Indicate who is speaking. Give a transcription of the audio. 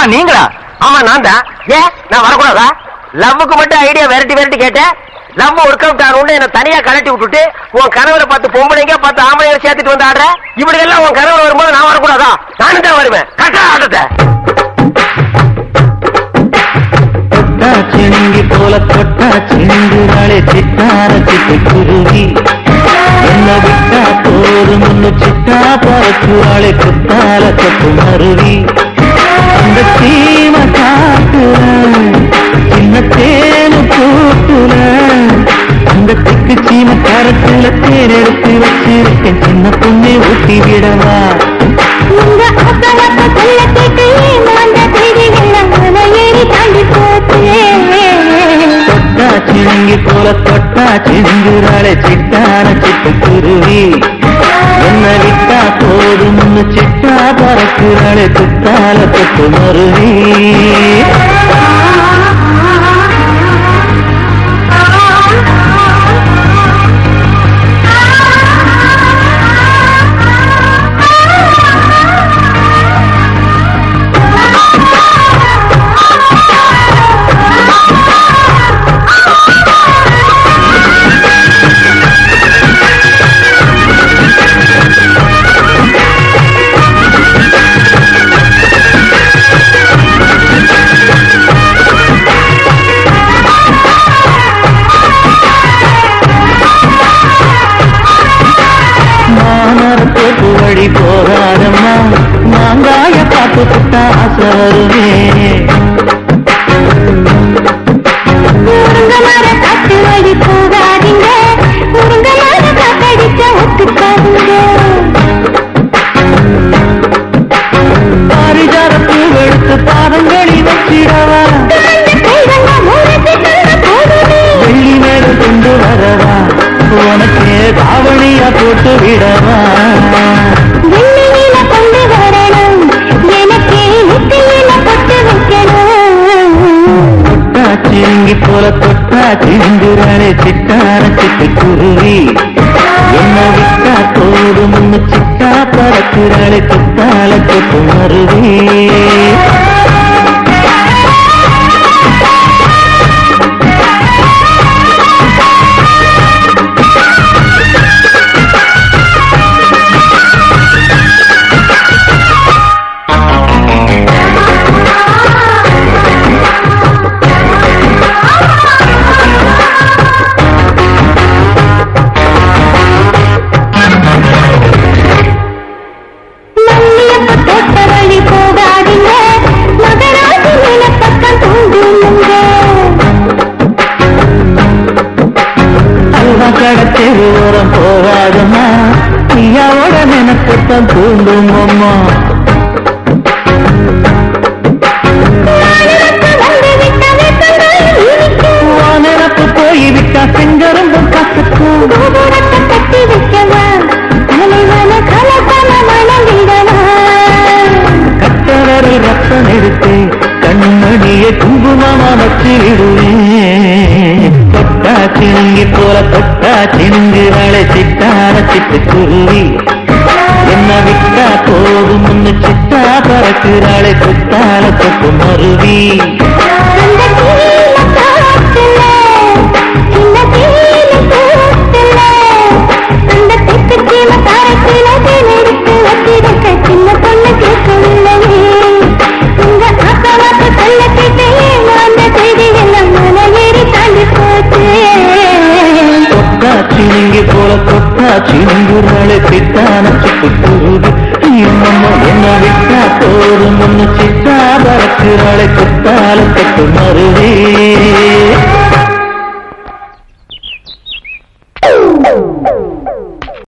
Speaker 1: நீங்களா
Speaker 2: ஆமா நான் தான் ஏன் நான் வரக்கூடாதா லவ்வுக்கு மட்டும் ஐடியா விரட்டி விரட்டி கேட்டேன் லவ் ஒர்க் அவுட் ஆகணும்னு என்ன தனியா கலட்டி விட்டுட்டு உன் கனவுல பார்த்து பொம்பளைங்க பார்த்து ஆம்பளைங்க சேர்த்துட்டு வந்து ஆடுற இப்படி எல்லாம் உன் கனவுல வரும்போது நான் வரக்கூடாதா நானும் தான் வருவேன் கட்டா ஆட்டத்தை
Speaker 3: தொட்டா சிணுங்கி போல தொட்டா சிணுங்குறாளே சித்தார சிட்டு குருவி என்ன விட்டா போதும் முன்னு சித்தா பறக்குறாளே குத்தால கொத்து மருவி அந்த சீம காட்டுல சின்ன தேனு கூட்டுல அந்த திக்கு சீம கரத்துல தேர் எடுத்து வச்சிருக்கேன் சின்ன பொண்ணை ஊட்டி விடவா
Speaker 4: உங்க ஆசவாச சொல்ல கேட்டு ஏமாந்த செய்தி எல்லாம் மன ஏறி தாண்டி போச்சு
Speaker 3: தொட்டா சிணுங்கி போல தொட்டா சிணுங்குறாளே சிட்டான சிட்டு குருவி என்ன விட்டா போதும் சிட்டா பறக்குறாளே குத்தால தொட்டு மருவி மானரத்தோப்பு வழி போகாதம்மா மாங்காய பார்த்து புட்டா ஆசை வருமே
Speaker 4: முருங்க மர காட்டு வழி போகாதீங்க முருங்க மர காத்தடிச்ச ஒத்துக்காதீங்க
Speaker 3: பாரிஜாத பூவெடுத்து பாதங்களில் வச்சிடவா
Speaker 4: அந்த கைவங்க மூலத்தை தந்த போதுமே
Speaker 3: வெள்ளி மேல கொண்டு வரவா உனக்கு தாவணியா போட்டு விடவா
Speaker 4: வெள்ளியில கொண்டு வரணும் எனக்கு முத்தியில பொட்டு வைக்கணும்
Speaker 3: தொட்டா சிங்கி போல தொட்டா சிந்துறாளே சிட்டான சிட்டு குருவி என்ன விட்டா போதும் முன்னு சிட்டா பறக்குறாளே குத்தால கொத்து மருவி
Speaker 4: மல்லியப்ப தோட்ட வழி போகாதீங்க மகராசி நிலப்பக்கம் தூண்டுங்க
Speaker 3: அல்வா கடத்தெரு ஓரம் போகாதம்மா ஐயாவோட நினைப்புத்தான் தூண்டும் அம்மா
Speaker 4: வந்து விட்டவே கண்டாய் இனிக்கும்
Speaker 3: உன் நினப்பு போய் விட்டா செங்கரும்பும் கசக்கும்
Speaker 4: கோபுரத்தை கட்டி வைக்கவா தலைவன கலப்பன மணந்திடவா
Speaker 3: கட்டவரை ரத்தம் எடுத்து கண்மணியை குங்குமமா வச்சிடுவேன் தொட்டா சிணுங்கி போல தொட்டா சிணுங்குறாளே சிட்டான சிட்டு குருவி என்ன விட்டா போதும் முன்னு சிட்டா பறக்குறாளே குத்தால தொட்டு மருவி
Speaker 4: அந்த கீழ காத்துல சின்ன கீழ கூத்துல அந்த தெற்கு கீழ தாரத்தில தேனெடுத்து வச்சிருக்க சின்ன பொண்ணு கேட்கவில்லையே உங்க ஆசவாச சொல்ல கேட்டு அந்த செய்தி எல்லாம் மன ஏறி தாண்டி போச்சு
Speaker 3: தொட்டா சிணுங்கி போல தொட்டா சிணுங்குறாளே சிட்டான சிட்டு குருவி என்னம்மா என்ன விட்டா போதும் முன்னு சிட்டா பறக்குறாளே குத்தால தொட்டு மருவி